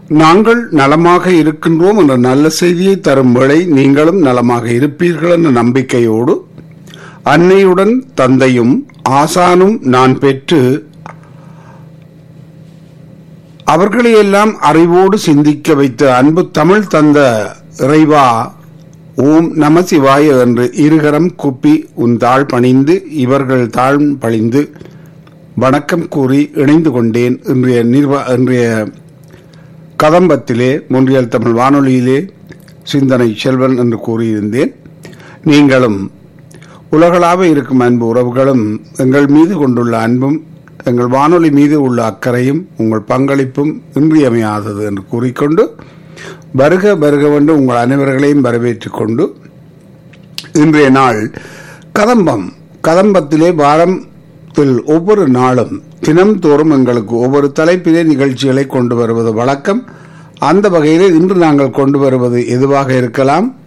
நாங்கள் நலமாக இருக்கின்றோம் என்ற நல்ல செய்தியை தரும் வேளை நீங்களும் நலமாக இருப்பீர்கள் என்ற நம்பிக்கையோடு அன்னையுடன் தந்தையும் ஆசானும் நான் பெற்று அவர்களையெல்லாம் அறிவோடு சிந்திக்க வைத்த அன்பு தமிழ் தந்த இறைவா ஓம் நம சிவாய என்று இருகரம் குப்பி உன் தாழ் பணிந்து இவர்கள் தாழ் பணிந்து வணக்கம் கூறி இணைந்து கொண்டேன் இன்றைய நிர்வா இன்றைய கதம்பத்திலே முன்றியல் தமிழ் வானொலியிலே சிந்தனை செல்வன் என்று கூறியிருந்தேன் நீங்களும் உலகளாவ இருக்கும் அன்பு உறவுகளும் எங்கள் மீது கொண்டுள்ள அன்பும் எங்கள் வானொலி மீது உள்ள அக்கறையும் உங்கள் பங்களிப்பும் இன்றியமையாதது என்று கூறிக்கொண்டு வருக வருக என்று உங்கள் அனைவர்களையும் வரவேற்றுக் கொண்டு இன்றைய நாள் கதம்பம் கதம்பத்திலே வாரத்தில் ஒவ்வொரு நாளும் தினம்தோறும் எங்களுக்கு ஒவ்வொரு தலைப்பிலே நிகழ்ச்சிகளை கொண்டு வருவது வழக்கம் அந்த வகையில் இன்று நாங்கள் கொண்டு வருவது எதுவாக இருக்கலாம்